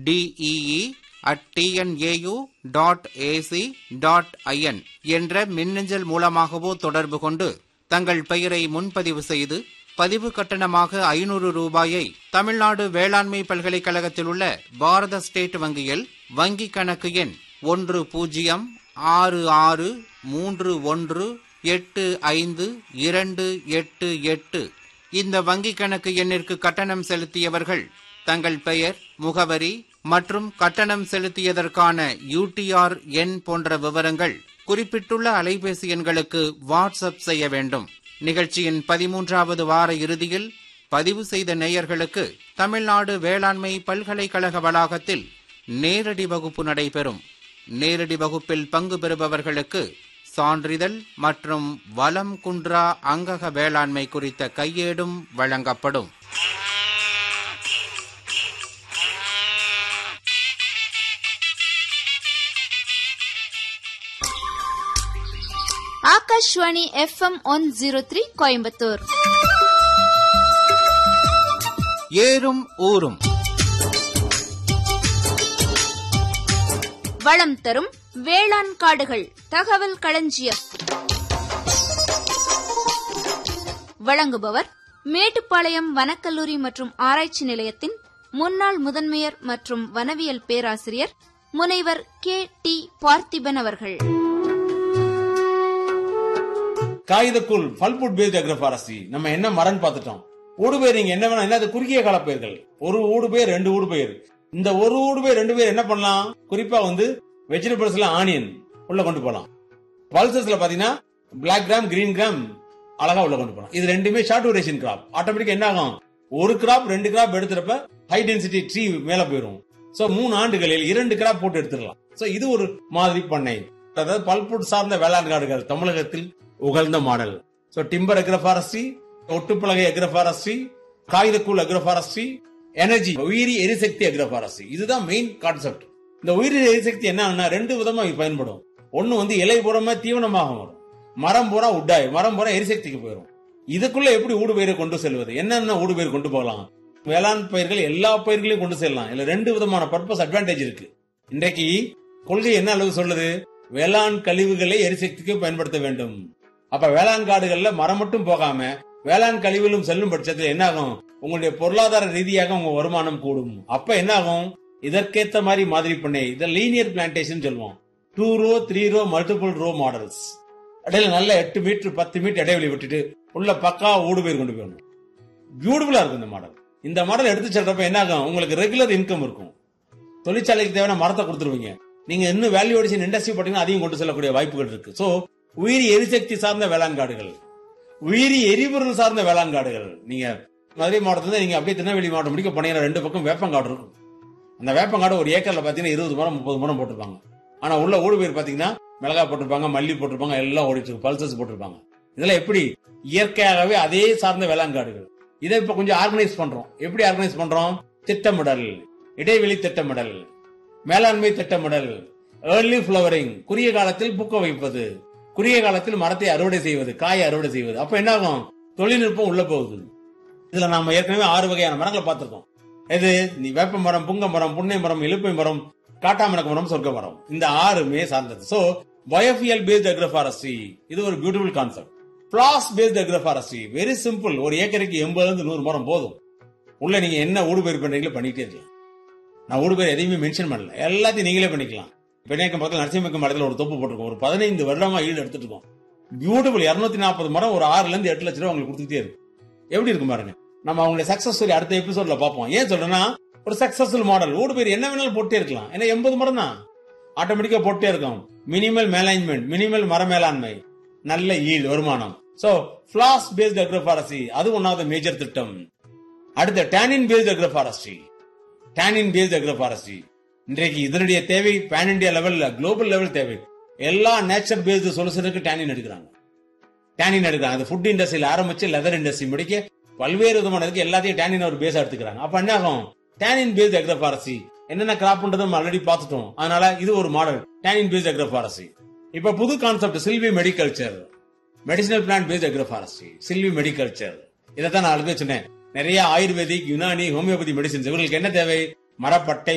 DEE at TNAU dot AC dot IN என்ற மின்னஞ்சல் மூலமாகவோ தொடர்பு கொண்டு தங்கள் பெயரை முன்பதிவு செய்து பதிவு கட்டணமாக ஐநூறு ரூபாயை தமிழ்நாடு வேளாண்மை பல்கலைக்கழகத்தில் உள்ள பாரத ஸ்டேட் வங்கியில் வங்கிக் கணக்கு எண் ஒன்று பூஜ்ஜியம் ஆறு ஆறு மூன்று ஒன்று எட்டு ஐந்து இரண்டு எட்டு எட்டு இந்த வங்கிக் கணக்கு எண்ணிற்கு கட்டணம் செலுத்தியவர்கள் தங்கள் பெயர் முகவரி மற்றும் கட்டணம் செலுத்தியதற்கான யூடிஆர் எண் போன்ற விவரங்கள் குறிப்பிட்டுள்ள அலைபேசி எண்களுக்கு வாட்ஸ்அப் செய்ய வேண்டும் நிகழ்ச்சியின் பதிமூன்றாவது வார இறுதியில் பதிவு செய்த நேயர்களுக்கு தமிழ்நாடு வேளாண்மை பல்கலைக்கழக வளாகத்தில் நேரடி வகுப்பு நடைபெறும் நேரடி வகுப்பில் பங்கு பெறுபவர்களுக்கு சான்றிதழ் மற்றும் வலம் குன்றா அங்கக வேளாண்மை குறித்த கையேடும் வழங்கப்படும் Akashvani FM one zero three Coimbatore ஏறும் ஊரும் வளம் தரும் வேளாண் காடுகள் தகவல் களஞ்சியம் வழங்குபவர் மேட்டுப்பாளையம் வனக்கல்லூரி மற்றும் ஆராய்ச்சி நிலையத்தின் முன்னாள் முதன்மையர் மற்றும் வனவியல் பேராசிரியர் முனைவர் கே டி பார்த்திபன் அவர்கள் காகிதக்குள் பல்புட் பேஸ்ட் அக்ரபாரசி நம்ம என்ன மரம்னு பார்த்துட்டோம் ஊடுபயிர் நீங்க என்ன வேணா என்ன அது குறுகிய கால பயிர்கள் ஒரு ஊடுபயிர் ரெண்டு ஊடுபயிர் இந்த ஒரு ஊடுபயிர் ரெண்டு பேர் என்ன பண்ணலாம் குறிப்பா வந்து வெஜிடபிள்ஸ்ல ஆனியன் உள்ள கொண்டு போலாம் பல்சஸ்ல பாத்தீங்கன்னா பிளாக் கிராம் கிரீன் கிராம் அழகா உள்ள கொண்டு போலாம் இது ரெண்டுமே ஷார்ட் டியூரேஷன் கிராப் ஆட்டோமேட்டிக்கா என்ன ஆகும் ஒரு கிராப் ரெண்டு கிராப் எடுத்துறப்ப ஹை டென்சிட்டி ட்ரீ மேல போயிடும் சோ மூணு ஆண்டுகளில் இரண்டு கிராப் போட்டு எடுத்துடலாம் சோ இது ஒரு மாதிரி பண்ணை அதாவது பல்புட் சார்ந்த வேளாண் காடுகள் தமிழகத்தில் உகழ்ந்த மாடல் சோ டிம்பர் அக்ரபாரஸ்ட்ரி ஒட்டுப்பலகை அக்ரபாரஸ்ட்ரி காகிதக்கூழ் அக்ரபாரஸ்ட்ரி எனர்ஜி உயிரி எரிசக்தி அக்ரபாரஸ்ட்ரி இதுதான் மெயின் கான்செப்ட் இந்த உயிரி எரிசக்தி என்ன ரெண்டு விதமா இது பயன்படும் ஒன்னு வந்து இலை பூரமா தீவனமாக வரும் மரம் பூரா உட்டாய் மரம் பூரா எரிசக்திக்கு போயிடும் இதுக்குள்ள எப்படி ஊடுபயிரை கொண்டு செல்வது என்னென்ன ஊடுபயிர் கொண்டு போகலாம் வேளாண் பயிர்கள் எல்லா பயிர்களையும் கொண்டு செல்லலாம் இதுல ரெண்டு விதமான பர்பஸ் அட்வான்டேஜ் இருக்கு இன்றைக்கு கொள்கை என்ன அளவு சொல்லுது வேளாண் கழிவுகளை எரிசக்திக்கு பயன்படுத்த வேண்டும் அப்ப வேளாண் காடுகள்ல மரம் மட்டும் போகாம வேளாண் கழிவுகளும் செல்லும் பட்சத்தில் என்ன ஆகும் உங்களுடைய பொருளாதார ரீதியாக உங்க வருமானம் கூடும் அப்ப என்ன ஆகும் இதற்கேத்த மாதிரி மாதிரி பண்ணை இதை லீனியர் பிளான்டேஷன் சொல்லுவோம் two row three row multiple row models இடையில நல்ல எட்டு மீட்டர் பத்து மீட்டர் இடைவெளி விட்டுட்டு உள்ள பக்கா ஊடு பேர் கொண்டு போயிடணும் பியூட்டிஃபுல்லா இருக்கும் இந்த மாடல் இந்த மாடல் எடுத்து செல்றப்ப என்ன ஆகும் உங்களுக்கு ரெகுலர் இன்கம் இருக்கும் தொழிற்சாலைக்கு தேவையான மரத்தை கொடுத்துருவீங்க நீங்க இன்னும் வேல்யூ அடிஷன் இண்டஸ்ட்ரி போட்டீங்கன்னா அதையும் கொண்டு செல்லக்கூடிய வாய்ப்புகள் இருக்கு சோ உயிரி எரிசக்தி சார்ந்த வேளாண் காடுகள் உயிரி எரிபொருள் சார்ந்த வேளாண் காடுகள் நீங்க மதுரை மாவட்டத்துல நீங்க அப்படியே திருநெல்வேலி மாவட்டம் முடிக்க போனீங்கன்னா ரெண்டு பக்கம் வேப்பங்காடு இருக்கும் அந்த வேப்பங்காடு ஒரு ஏக்கர்ல பாத்தீங்கன்னா இருபது மரம் முப்பது மரம் போட்டிருப்பாங்க ஆனா உள்ள ஓடு பேர் பாத்தீங்கன்னா மிளகா போட்டிருப்பாங்க மல்லி போட்டிருப்பாங்க எல்லாம் ஓடிட்டு இருக்கு பல்சஸ் போட்டிருப்பாங்க இதெல்லாம் எப்படி இயற்கையாகவே அதே சார்ந்த வேளாண் காடுகள் இதை இப்ப கொஞ்சம் ஆர்கனைஸ் பண்றோம் எப்படி ஆர்கனைஸ் பண்றோம் திட்டமிடல் இடைவெளி திட்டமிடல் மேலாண்மை திட்டமிடல் ஏர்லி ஃபிளவரிங் குறுகிய காலத்தில் பூக்க வைப்பது குறுகிய காலத்தில் மரத்தை அறுவடை செய்வது காயை அறுவடை செய்வது அப்ப என்ன ஆகும் தொழில்நுட்பம் உள்ள போகுது இதுல நாம ஏற்கனவே ஆறு வகையான மரங்களை பார்த்திருக்கோம் எது நீ வேப்ப மரம் புங்க மரம் புன்னை மரம் இலுப்பை மரம் காட்டாமணக்கு மரம் சொர்க்க மரம் இந்த ஆறுமே சார்ந்தது சோ பயோபியல் பேஸ்ட் அக்ரோஃபாரஸ்ட்ரி இது ஒரு பியூட்டிஃபுல் கான்செப்ட் பிளாஸ் பேஸ்ட் அக்ரோஃபாரஸ்ட்ரி வெரி சிம்பிள் ஒரு ஏக்கருக்கு எண்பதுல இருந்து நூறு மரம் போதும் உள்ள நீங்க என்ன ஊடுபயிர் பண்றீங்களோ பண்ணிட்டே இருக்கலாம் நான் ஊடுபயிர் எதையுமே மென்ஷன் பண்ணல எல்லாத்தையும் நீங்களே பண்ணிக்கலாம் பெண்ணேக்கம் பக்கத்தில் நரசிம்மக்கம் மடத்தில் ஒரு தொப்பு போட்டிருக்கோம் ஒரு பதினைந்து வருடமா ஈடு எடுத்துட்டு இருக்கோம் பியூட்டிஃபுல் இருநூத்தி நாற்பது மரம் ஒரு ஆறுல இருந்து எட்டு லட்சம் ரூபாய் உங்களுக்கு கொடுத்துட்டே இருக்கு எப்படி இருக்கும் பாருங்க நம்ம அவங்களுடைய சக்சஸ் ஸ்டோரி அடுத்த எபிசோட்ல பார்ப்போம் ஏன் சொல்றேன்னா ஒரு சக்சஸ்ஃபுல் மாடல் ஊடு பேர் என்ன வேணாலும் போட்டே இருக்கலாம் ஏன்னா எண்பது மரம் தான் ஆட்டோமேட்டிக்கா போட்டே இருக்கும் மினிமல் மேனேஜ்மெண்ட் மினிமல் மர மேலாண்மை நல்ல ஈல் வருமானம் சோ பிளாஸ் பேஸ்ட் அக்ரோபாரஸ்ட்ரி அது ஒன்னாவது மேஜர் திட்டம் அடுத்த tannin based agroforestry tannin based agroforestry இன்றைக்கு இதனுடைய தேவை பேன் இந்தியா லெவல்ல குளோபல் லெவல் தேவை எல்லா நேச்சர் பேஸ்டு சொல்யூஷனுக்கு டேனின் எடுக்கிறாங்க டேனின் எடுக்கிறாங்க அது ஃபுட் இண்டஸ்ட்ரியில ஆரம்பிச்சு லெதர் இண்டஸ்ட்ரி முடிக்க பல்வேறு விதமானதுக்கு எல்லாத்தையும் டேனின் ஒரு பேஸ் எடுத்துக்கிறாங்க அப்ப என்ன ஆகும் டேனின் பேஸ்ட் அக்ரோபாரசி என்னென்ன கிராப் பண்றது நம்ம ஆல்ரெடி பார்த்துட்டோம் அதனால இது ஒரு மாடல் டேனின் பேஸ்ட் அக்ரோபாரசி இப்ப புது concept silvi medicalture medicinal plant based agroforestry silvi medicalture இதைத்தான் நான் ஆளுங்க சொன்னேன் நிறைய ஆயுர்வேதிக் யுனானி ஹோமியோபதி மெடிசின்ஸ் இவங்களுக்கு என்ன தேவை மரப்பட்டை